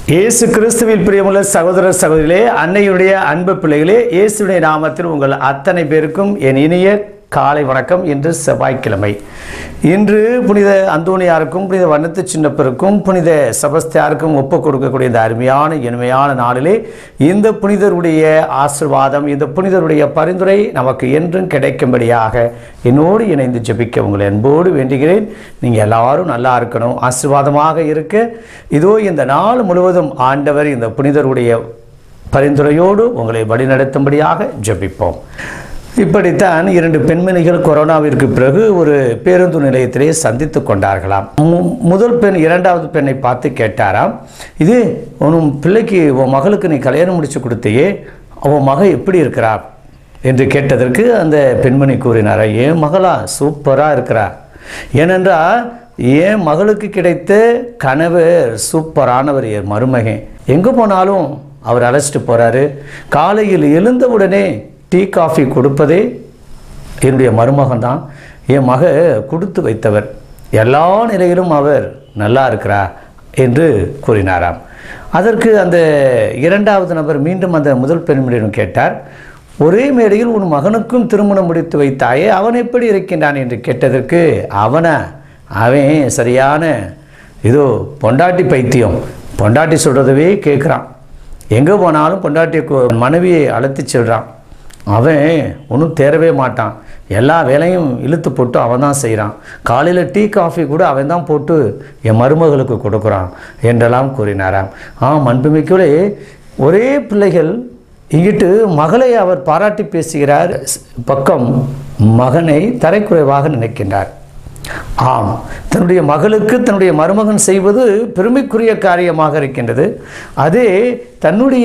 இயேசு கிறிஸ்துவில் பிரியமுள்ள சகோதர சகோதரிகளே அன்னையுடைய அன்பு பிள்ளைகளே இயேசுடைய நாமத்தில் உங்கள் அத்தனை பேருக்கும் என் இனிய காலை வணக்கம் இன்று செவ்வாய்க்கிழமை இன்று புனித அந்தோணியாருக்கும் புனித வண்ணத்து சின்னப்பருக்கும் புனித செபஸ்தியாருக்கும் ஒப்பு கொடுக்கக்கூடிய இந்த அருமையான இனிமையான நாளிலே இந்த புனிதருடைய ஆசிர்வாதம் இந்த புனிதருடைய பரிந்துரை நமக்கு என்றும் கிடைக்கும்படியாக என்னோடு இணைந்து ஜெபிக்க உங்களை அன்போடு வேண்டுகிறேன் நீங்கள் எல்லாரும் நல்லா இருக்கணும் ஆசீர்வாதமாக இருக்க இதோ இந்த நாள் முழுவதும் ஆண்டவர் இந்த புனிதருடைய பரிந்துரையோடு உங்களை வழிநடத்தும்படியாக ஜெபிப்போம் இப்படித்தான் இரண்டு பெண்மணிகள் கொரோனாவிற்கு பிறகு ஒரு பேருந்து நிலையத்திலே சந்தித்து கொண்டார்களாம் மு- முதல் பெண் இரண்டாவது பெண்ணை பார்த்து கேட்டாராம் இது உன் பிள்ளைக்கு உன் மகளுக்கு நீ கல்யாணம் முடிச்சு கொடுத்தையே அவன் மக எப்படி இருக்கிறா என்று கேட்டதற்கு அந்த பெண்மணி கூறினாரா என் மகளா சூப்பராக இருக்கிறா ஏனென்றால் என் மகளுக்கு கிடைத்த கணவர் சூப்பரானவர் என் மருமகன் எங்கே போனாலும் அவர் அழைச்சிட்டு போகிறாரு காலையில் எழுந்தவுடனே டீ காஃபி கொடுப்பதே என்னுடைய மருமகன் தான் என் மக கொடுத்து வைத்தவர் எல்லா நிலையிலும் அவர் நல்லா இருக்கிறா என்று கூறினாராம் அதற்கு அந்த இரண்டாவது நபர் மீண்டும் அந்த முதல் பெண்மணியிடம் கேட்டார் ஒரே மேடையில் உன் மகனுக்கும் திருமணம் முடித்து வைத்தாயே அவன் எப்படி இருக்கின்றான் என்று கேட்டதற்கு அவனா அவன் சரியான இதோ பொண்டாட்டி பைத்தியம் பொண்டாட்டி சொல்கிறதவே கேட்குறான் எங்கே போனாலும் பொண்டாட்டி கு- மனைவியை அழைத்து செல்றான் அவன் ஒன்றும் தேரவே மாட்டான் எல்லா வேலையும் இழுத்து போட்டு அவன் தான் செய்கிறான் காலையில் டீ காஃபி கூட அவன் தான் போட்டு என் மருமகளுக்கு கொடுக்குறான் என்றெல்லாம் கூறினாராம் ஆ மண்புமிக்கோலே ஒரே பிள்ளைகள் இங்கிட்டு மகளை அவர் பாராட்டி பேசுகிறார் பக்கம் மகனை தரைக்குறைவாக நினைக்கின்றார் ஆம் தன்னுடைய மகளுக்கு தன்னுடைய மருமகன் செய்வது பெருமைக்குரிய காரியமாக இருக்கின்றது அதே தன்னுடைய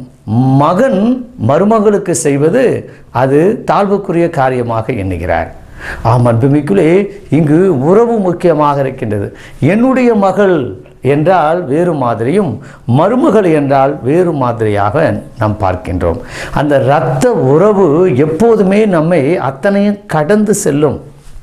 மகன் மருமகளுக்கு செய்வது அது தாழ்வுக்குரிய காரியமாக எண்ணுகிறார் ஆம் அன்புமிக்குள்ளே இங்கு உறவு முக்கியமாக இருக்கின்றது என்னுடைய மகள் என்றால் வேறு மாதிரியும் மருமகள் என்றால் வேறு மாதிரியாக நாம் பார்க்கின்றோம் அந்த இரத்த உறவு எப்போதுமே நம்மை அத்தனையும் கடந்து செல்லும்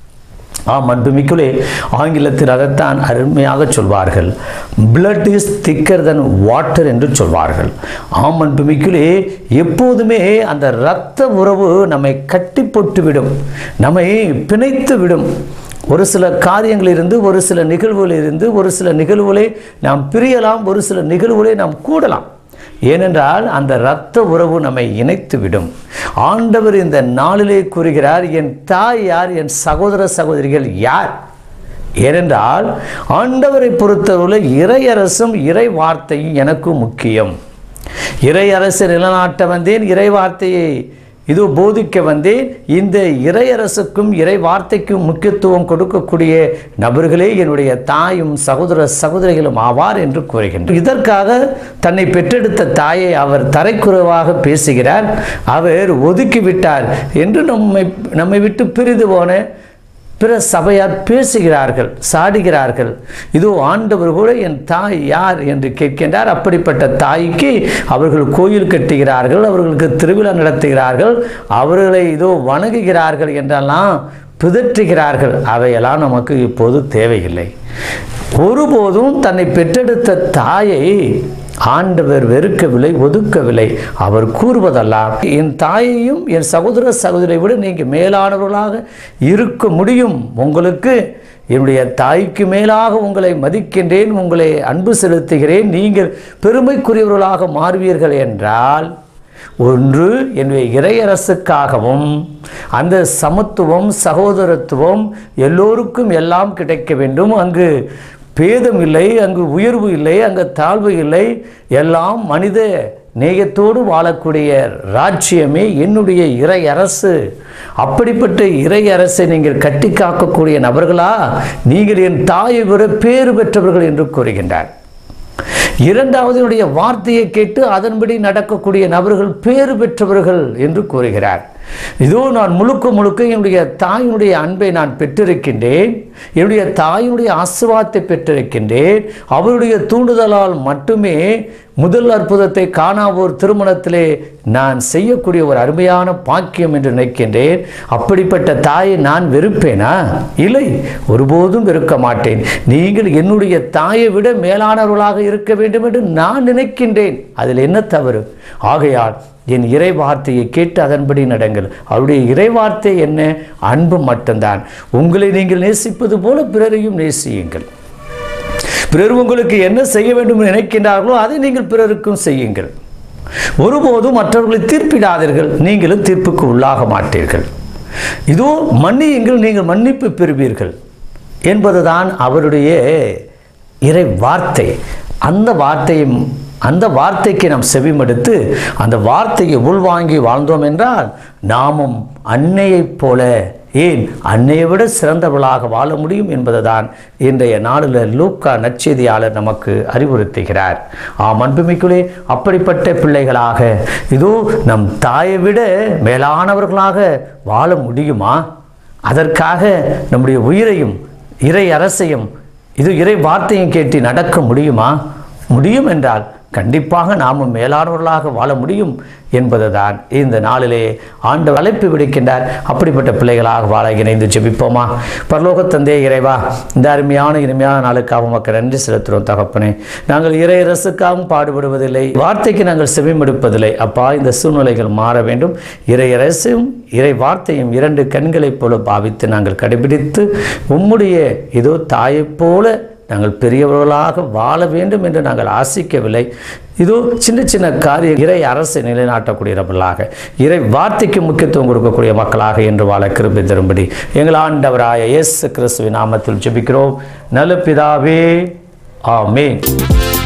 ஆம் அன்புமிக்குள்ளே ஆங்கிலத்தில் அதைத்தான் அருமையாக சொல்வார்கள் blood is thicker than water என்று சொல்வார்கள் ஆம் அன்புமிக்குள்ளே எப்போதுமே அந்த இரத்த உறவு நம்மை கட்டி போட்டு விடும் நம்மை பிணைத்து விடும் ஒரு சில காரியங்களிலிருந்து ஒரு சில நிகழ்வுகளிலிருந்து ஒரு சில நிகழ்வுகளை நாம் பிரியலாம் ஒரு சில நிகழ்வுகளை நாம் கூடலாம் ஏனென்றால் அந்த இரத்த உறவு நம்மை இணைத்து விடும் ஆண்டவர் இந்த நாளிலே கூறுகிறார் என் தாய் யார் என் சகோதர சகோதரிகள் யார் ஏனென்றால் ஆண்டவரை பொறுத்தவரை இறையரசும் இறை வார்த்தையும் எனக்கு முக்கியம் இறை அரசு நிலநாட்ட வந்தேன் இறை வார்த்தையை இது போதிக்க வந்தேன் இந்த இறையரசுக்கும் இறை வார்த்தைக்கும் முக்கியத்துவம் கொடுக்கக்கூடிய நபர்களே என்னுடைய தாயும் சகோதர சகோதரிகளும் ஆவார் என்று கூறுகின்றார் இதற்காக தன்னை பெற்றெடுத்த தாயை அவர் தரைக்குறைவாக பேசுகிறார் அவர் ஒதுக்கிவிட்டார் என்று நம்மை நம்மை விட்டு பிரிந்து போன பிற சபையார் பேசுகிறார்கள் சாடுகிறார்கள் இதோ ஆண்டவர் கூட என் தாய் யார் என்று கேட்கின்றார் அப்படிப்பட்ட தாய்க்கு அவர்கள் கோயில் கட்டுகிறார்கள் அவர்களுக்கு திருவிழா நடத்துகிறார்கள் அவர்களை இதோ வணங்குகிறார்கள் என்றெல்லாம் பிதற்றுகிறார்கள் அவையெல்லாம் நமக்கு இப்போது தேவையில்லை ஒருபோதும் தன்னை பெற்றெடுத்த தாயை ஆண்டவர் வெறுக்கவில்லை ஒதுக்கவில்லை அவர் கூறுவதெல்லாம் என் தாயையும் என் சகோதர சகோதரியை விட நீங்கள் மேலானவர்களாக இருக்க முடியும் உங்களுக்கு என்னுடைய தாய்க்கு மேலாக உங்களை மதிக்கின்றேன் உங்களை அன்பு செலுத்துகிறேன் நீங்கள் பெருமைக்குரியவர்களாக மாறுவீர்கள் என்றால் ஒன்று என்னுடைய இறையரசுக்காகவும் அந்த சமத்துவம் சகோதரத்துவம் எல்லோருக்கும் எல்லாம் கிடைக்க வேண்டும் அங்கு பேதம் இல்லை அங்கு உயர்வு இல்லை அங்கு தாழ்வு இல்லை எல்லாம் மனித நேயத்தோடு வாழக்கூடிய ராஜ்யமே என்னுடைய இறை அரசு அப்படிப்பட்ட இறை அரசை நீங்கள் கட்டி காக்கக்கூடிய நபர்களா நீங்கள் என் தாயை விட பேறு பெற்றவர்கள் என்று கூறுகின்றார் இரண்டாவது என்னுடைய வார்த்தையை கேட்டு அதன்படி நடக்கக்கூடிய நபர்கள் பேறு பெற்றவர்கள் என்று கூறுகிறார் இதோ நான் முழுக்க முழுக்க என்னுடைய தாயினுடைய அன்பை நான் பெற்றிருக்கின்றேன் என்னுடைய தாயினுடைய ஆசிர்வாதத்தை பெற்றிருக்கின்றேன் அவருடைய தூண்டுதலால் மட்டுமே முதல் அற்புதத்தை காணாவோர் திருமணத்திலே நான் செய்யக்கூடிய ஒரு அருமையான பாக்கியம் என்று நினைக்கின்றேன் அப்படிப்பட்ட தாயை நான் வெறுப்பேனா இல்லை ஒருபோதும் வெறுக்க மாட்டேன் நீங்கள் என்னுடைய தாயை விட மேலானவர்களாக இருக்க வேண்டும் என்று நான் நினைக்கின்றேன் அதில் என்ன தவறு ஆகையால் என் இறை வார்த்தையை கேட்டு அதன்படி நடங்கள் அவருடைய இறை வார்த்தை என்ன அன்பு மட்டும்தான் உங்களை நீங்கள் நேசிப்பது போல பிறரையும் நேசியுங்கள் பிறர் உங்களுக்கு என்ன செய்ய வேண்டும் என்று நினைக்கின்றார்களோ அதை நீங்கள் பிறருக்கும் செய்யுங்கள் ஒருபோதும் மற்றவர்களை தீர்ப்பிடாதீர்கள் நீங்களும் தீர்ப்புக்கு உள்ளாக மாட்டீர்கள் இதோ மன்னியுங்கள் நீங்கள் மன்னிப்பு பெறுவீர்கள் என்பதுதான் அவருடைய இறை வார்த்தை அந்த வார்த்தையை அந்த வார்த்தைக்கு நாம் செவிமடுத்து அந்த வார்த்தையை உள்வாங்கி வாழ்ந்தோம் என்றால் நாமும் அன்னையைப் போல ஏன் அன்னையை விட சிறந்தவளாக வாழ முடியும் என்பதுதான் இன்றைய நாளில் லூக்கா நற்செய்தியாளர் நமக்கு அறிவுறுத்துகிறார் ஆம் அன்புமிக்குள்ளே அப்படிப்பட்ட பிள்ளைகளாக இதோ நம் தாயை விட மேலானவர்களாக வாழ முடியுமா அதற்காக நம்முடைய உயிரையும் இறை அரசையும் இது இறை வார்த்தையும் கேட்டு நடக்க முடியுமா முடியும் என்றால் கண்டிப்பாக நாமும் மேலானவர்களாக வாழ முடியும் என்பதுதான் இந்த நாளிலே ஆண்டு அழைப்பு விடுக்கின்றார் அப்படிப்பட்ட பிள்ளைகளாக வாழ இணைந்து ஜெபிப்போமா பரலோக தந்தே இறைவா இந்த அருமையான இனிமையான நாளுக்காக மக்கள் நன்றி செலுத்துகிறோம் தகப்பனே நாங்கள் இறை அரசுக்காகவும் பாடுபடுவதில்லை வார்த்தைக்கு நாங்கள் செவிமடுப்பதில்லை அப்பா இந்த சூழ்நிலைகள் மாற வேண்டும் இறை அரசும் இறை வார்த்தையும் இரண்டு கண்களைப் போல பாவித்து நாங்கள் கடைபிடித்து உம்முடைய இதோ தாயைப் போல நாங்கள் பெரியவர்களாக வாழ வேண்டும் என்று நாங்கள் ஆசிக்கவில்லை இதோ சின்ன சின்ன காரிய இறை அரசை நிலைநாட்டக்கூடியவர்களாக இறை வார்த்தைக்கு முக்கியத்துவம் கொடுக்கக்கூடிய மக்களாக என்று வாழ கிருபை தரும்படி எங்கள் ஆண்டவராய இயேசு கிறிஸ்துவின் நாமத்தில் ஜெபிக்கிறோம் நல்ல பிதாவே ஆமென்